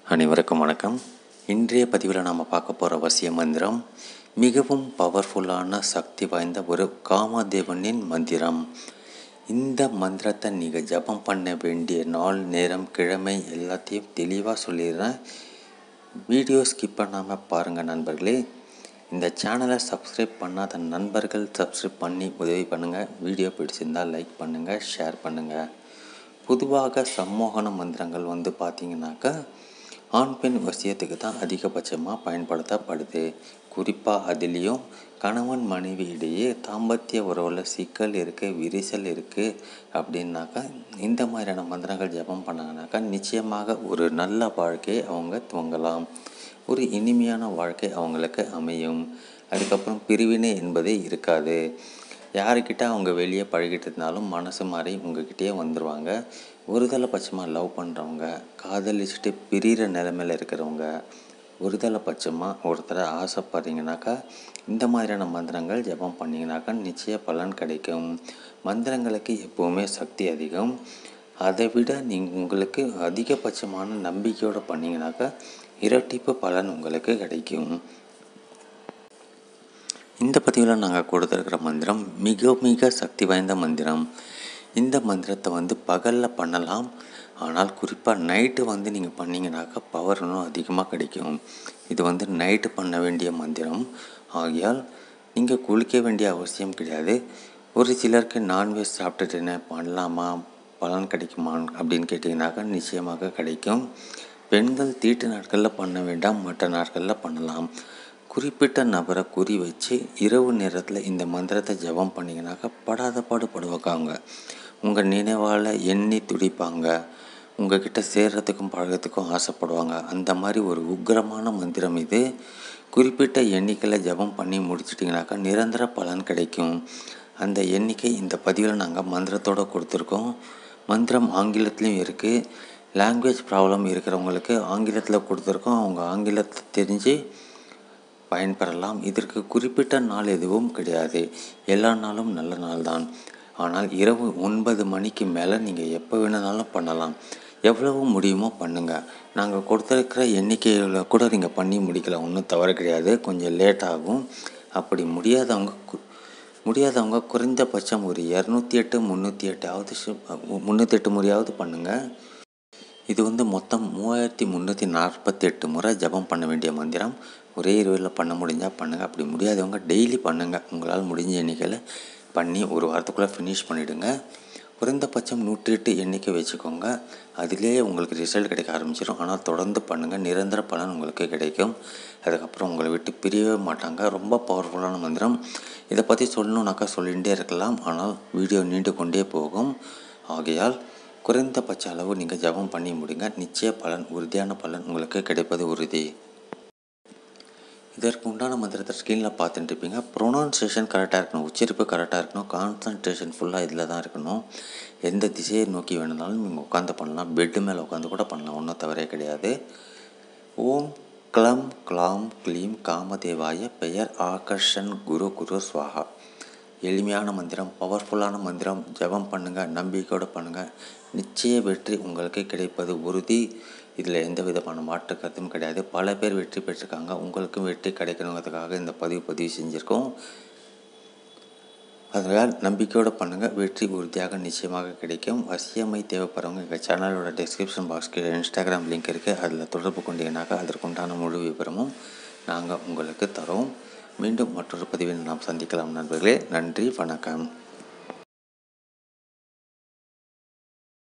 அனைவருக்கும் வணக்கம் இன்றைய பதிவில் நாம் பார்க்க போகிற வசிய மந்திரம் மிகவும் பவர்ஃபுல்லான சக்தி வாய்ந்த ஒரு காமதேவனின் மந்திரம் இந்த மந்திரத்தை நீங்கள் ஜபம் பண்ண வேண்டிய நாள் நேரம் கிழமை எல்லாத்தையும் தெளிவாக சொல்லிடுறேன் வீடியோ ஸ்கிப் பண்ணாமல் பாருங்கள் நண்பர்களே இந்த சேனலை சப்ஸ்கிரைப் பண்ணாத நண்பர்கள் சப்ஸ்கிரைப் பண்ணி உதவி பண்ணுங்கள் வீடியோ பிடிச்சிருந்தால் லைக் பண்ணுங்கள் ஷேர் பண்ணுங்கள் பொதுவாக சம்மோகன மந்திரங்கள் வந்து பார்த்திங்கனாக்கா ஆண் பெண் வசியத்துக்கு தான் அதிகபட்சமாக பயன்படுத்தப்படுது குறிப்பாக அதுலேயும் கணவன் மனைவி இடையே தாம்பத்திய உறவில் சிக்கல் இருக்குது விரிசல் இருக்குது அப்படின்னாக்கா இந்த மாதிரியான மந்திரங்கள் ஜபம் பண்ணாங்கனாக்கா நிச்சயமாக ஒரு நல்ல வாழ்க்கையை அவங்க துவங்கலாம் ஒரு இனிமையான வாழ்க்கை அவங்களுக்கு அமையும் அதுக்கப்புறம் பிரிவினை என்பதே இருக்காது யாருக்கிட்ட அவங்க வெளியே பழகிட்டு இருந்தாலும் மனசு மாறி உங்ககிட்டயே வந்துடுவாங்க ஒருதலை பட்சமாக லவ் பண்ணுறவங்க காதலிச்சுட்டு பிரிகிற நிலமையில் இருக்கிறவங்க ஒருதலை பட்சமாக ஒருத்தரை ஆசைப்படுறீங்கனாக்கா இந்த மாதிரியான மந்திரங்கள் ஜபம் பண்ணிங்கனாக்கா நிச்சய பலன் கிடைக்கும் மந்திரங்களுக்கு எப்போவுமே சக்தி அதிகம் அதை விட நீங்கள் உங்களுக்கு அதிகபட்சமான நம்பிக்கையோடு பண்ணிங்கனாக்கா இரட்டிப்பு பலன் உங்களுக்கு கிடைக்கும் இந்த பதிவில் நாங்கள் கொடுத்துருக்கிற மந்திரம் மிக மிக சக்தி வாய்ந்த மந்திரம் இந்த மந்திரத்தை வந்து பகலில் பண்ணலாம் ஆனால் குறிப்பாக நைட்டு வந்து நீங்கள் பண்ணிங்கனாக்கா பவர் இன்னும் அதிகமாக கிடைக்கும் இது வந்து நைட்டு பண்ண வேண்டிய மந்திரம் ஆகையால் நீங்கள் குளிக்க வேண்டிய அவசியம் கிடையாது ஒரு சிலருக்கு நான்வெஜ் சாப்பிட்டுட்டு என்ன பண்ணலாமா பலன் கிடைக்குமா அப்படின்னு கேட்டிங்கனாக்கா நிச்சயமாக கிடைக்கும் பெண்கள் தீட்டு நாட்களில் பண்ண வேண்டாம் மற்ற நாட்களில் பண்ணலாம் குறிப்பிட்ட நபரை குறி வச்சு இரவு நேரத்தில் இந்த மந்திரத்தை ஜபம் பண்ணிங்கனாக்கா படாத பாடு படுவாங்க உங்கள் நினைவால் எண்ணி துடிப்பாங்க உங்ககிட்ட சேர்றதுக்கும் பழகத்துக்கும் ஆசைப்படுவாங்க அந்த மாதிரி ஒரு உக்ரமான மந்திரம் இது குறிப்பிட்ட எண்ணிக்கையில் ஜபம் பண்ணி முடிச்சிட்டிங்கனாக்கா நிரந்தர பலன் கிடைக்கும் அந்த எண்ணிக்கை இந்த பதிவில் நாங்கள் மந்திரத்தோடு கொடுத்துருக்கோம் மந்திரம் ஆங்கிலத்துலேயும் இருக்குது லாங்குவேஜ் ப்ராப்ளம் இருக்கிறவங்களுக்கு ஆங்கிலத்தில் கொடுத்துருக்கோம் அவங்க ஆங்கிலத்தை தெரிஞ்சு பயன்பெறலாம் இதற்கு குறிப்பிட்ட நாள் எதுவும் கிடையாது எல்லா நாளும் நல்ல நாள் தான் ஆனால் இரவு ஒன்பது மணிக்கு மேலே நீங்கள் எப்போ வேணுனாலும் பண்ணலாம் எவ்வளவு முடியுமோ பண்ணுங்கள் நாங்கள் கொடுத்துருக்கிற எண்ணிக்கையில் கூட நீங்கள் பண்ணி முடிக்கலாம் ஒன்றும் தவறு கிடையாது கொஞ்சம் லேட் ஆகும் அப்படி முடியாதவங்க முடியாதவங்க குறைந்தபட்சம் ஒரு இரநூத்தி எட்டு முந்நூற்றி எட்டாவது முந்நூற்றி எட்டு முறையாவது பண்ணுங்கள் இது வந்து மொத்தம் மூவாயிரத்தி முந்நூற்றி நாற்பத்தி எட்டு முறை ஜபம் பண்ண வேண்டிய மந்திரம் ஒரே இரவில் பண்ண முடிஞ்சால் பண்ணுங்கள் அப்படி முடியாதவங்க டெய்லி பண்ணுங்கள் உங்களால் முடிஞ்ச எண்ணிக்கையில் பண்ணி ஒரு வாரத்துக்குள்ளே ஃபினிஷ் பண்ணிவிடுங்க குறைந்தபட்சம் நூற்றி எட்டு எண்ணிக்கை வச்சுக்கோங்க அதிலே உங்களுக்கு ரிசல்ட் கிடைக்க ஆரம்பிச்சிடும் ஆனால் தொடர்ந்து பண்ணுங்கள் நிரந்தர பலன் உங்களுக்கு கிடைக்கும் அதுக்கப்புறம் உங்களை விட்டு பிரியவே மாட்டாங்க ரொம்ப பவர்ஃபுல்லான மந்திரம் இதை பற்றி சொல்லணுன்னாக்கா சொல்லிகிட்டே இருக்கலாம் ஆனால் வீடியோ நீண்டு கொண்டே போகும் ஆகையால் குறைந்தபட்ச அளவு நீங்கள் ஜபம் பண்ணி முடிங்க நிச்சய பலன் உறுதியான பலன் உங்களுக்கு கிடைப்பது உறுதி இதற்கு உண்டான மந்திரத்தை ஸ்க்ரீனில் பார்த்துட்டு இருப்பீங்க ப்ரொனவுன்சியேஷன் கரெக்டாக இருக்கணும் உச்சரிப்பு கரெக்டாக இருக்கணும் கான்சன்ட்ரேஷன் ஃபுல்லாக இதில் தான் இருக்கணும் எந்த திசையை நோக்கி வேணுனாலும் நீங்கள் உட்காந்து பண்ணலாம் பெட்டு மேலே உட்காந்து கூட பண்ணலாம் ஒன்றும் தவறே கிடையாது ஓம் க்ளம் க்ளாம் க்ளீம் காமதேவாய பெயர் ஆகர்ஷன் குரு குரு ஸ்வாகா எளிமையான மந்திரம் பவர்ஃபுல்லான மந்திரம் ஜபம் பண்ணுங்கள் நம்பிக்கையோடு பண்ணுங்கள் நிச்சய வெற்றி உங்களுக்கு கிடைப்பது உறுதி இதில் எந்த விதமான மாற்று கருத்தும் கிடையாது பல பேர் வெற்றி பெற்றிருக்காங்க உங்களுக்கும் வெற்றி கிடைக்கணுங்கிறதுக்காக இந்த பதிவு பதிவு செஞ்சுருக்கோம் அதனால் நம்பிக்கையோடு பண்ணுங்கள் வெற்றி உறுதியாக நிச்சயமாக கிடைக்கும் வசியமை தேவைப்படுறவங்க எங்கள் சேனலோட டிஸ்கிரிப்ஷன் பாக்ஸ்க்கு இன்ஸ்டாகிராம் லிங்க் இருக்குது அதில் தொடர்பு கொண்டீங்கன்னாக்கா அதற்குண்டான முழு விவரமும் நாங்கள் உங்களுக்கு தரோம் மீண்டும் மற்றொரு பதிவில் நாம் சந்திக்கலாம் நண்பர்களே நன்றி வணக்கம்